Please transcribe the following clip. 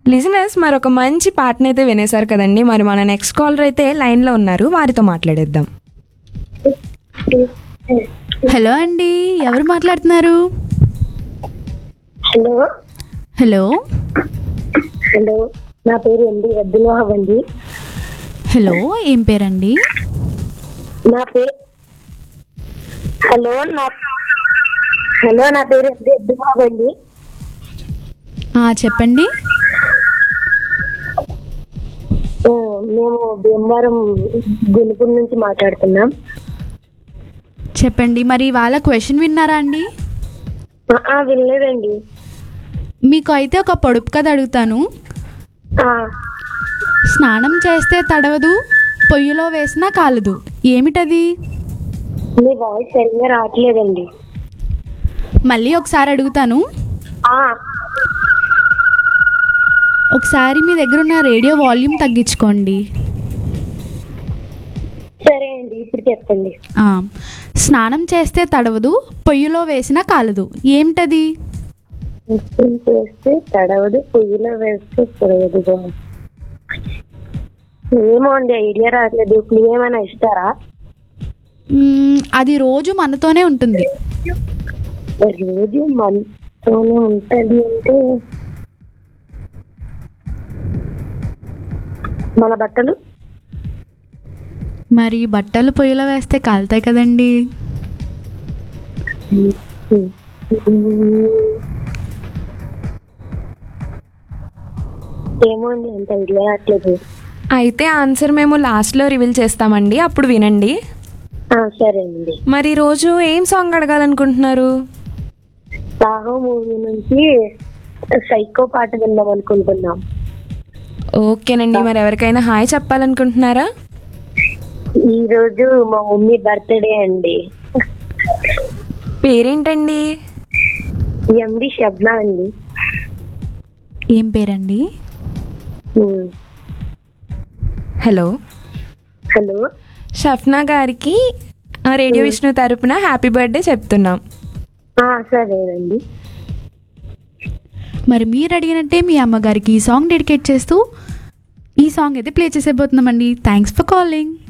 Listeners మరొక మంచి పాటను అయితే వినేశారు కదండి మరి మన నెక్స్ట్ కాలర్ అయితే లైన్లో ఉన్నారు వారితో మాట్లాడేద్దాం హలో అండి ఎవరు మాట్లాడుతున్నారు హలో హలో హలో నా పేరు ఎండి అబ్దుల్వాహబ్ అండి హలో ఏం పేరండి నా పేరు హలో నా హలో నా పేరు ఎండి అబ్దుల్వాహబ్ అండి ఆ, చెప్పండి ఆ, మేము భీమవరం గునుపూర్ నుంచి మాట్లాడుతున్నాం చెప్పండి మరి వాళ్ళ క్వశ్చన్ విన్నారా అండి ఆ, ఆ, వినలేదండి మీకు అయితే ఒక పొడుపు కథ అడుగుతాను ఆ, స్నానం చేస్తే తడవదు పొయ్యిలో వేసినా కాలదు ఏమిటది మీ వాయిస్ సరిగ్గా రావట్లేదండి మళ్ళీ ఒకసారి అడుగుతాను ఆ, ఒకసారి మీ దగ్గర ఉన్న రేడియో వాల్యూమ్ తగ్గించుకోండి సరే అండి ఇప్పుడు చెప్పండి ఆ, స్నానం చేస్తే తడవదు పొయ్యిలో వేసినా కాలదు ఏమిటది మిక్సింగ్ చేస్తే తడవదు పొయ్యిలో వేస్తే పొడవదు ఏమో అండి ఐడియా రావట్లేదు ఇప్పుడు ఏమైనా ఇస్తారా మ్మ్, అది రోజు మనతోనే ఉంటుంది రోజు మనతోనే ఉంటది అంటే మన బట్టలు మరి బట్టలు పొయ్యిలో వేస్తే కాలుతాయి కదండి ఏమో అండి అంత ఐడియా రావట్లేదు అయితే ఆన్సర్ మేము లాస్ట్లో రివీల్ చేస్తామండి అప్పుడు వినండి ఆ, సరే అండి మరి రోజు ఏం సాంగ్ అడగాలనుకుంటున్నారు సాహో మూవీ నుంచి సైకో పాట విందాం అనుకుంటున్నాం ఓకేనండి మరి ఎవరికైనా హాయ్ చెప్పాలనుకుంటున్నారా ఈ రోజు మా మమ్మీ బర్త్డే అండి పేరేంటండి ఎండి షబ్నా అండి ఏం పేరండి ఉమ్. హలో హలో షఫ్నా గారికి ఆ, రేడియో విష్ణు తరపున హ్యాపీ బర్త్డే చెప్తున్నాం ఆ, సరేనండి మరి మీరు అడిగినట్టే మీ అమ్మగారికి ఈ సాంగ్ డెడికేట్ చేస్తూ ఈ సాంగ్ అయితే ప్లే చేసేపోతున్నామండి థ్యాంక్స్ ఫర్ కాలింగ్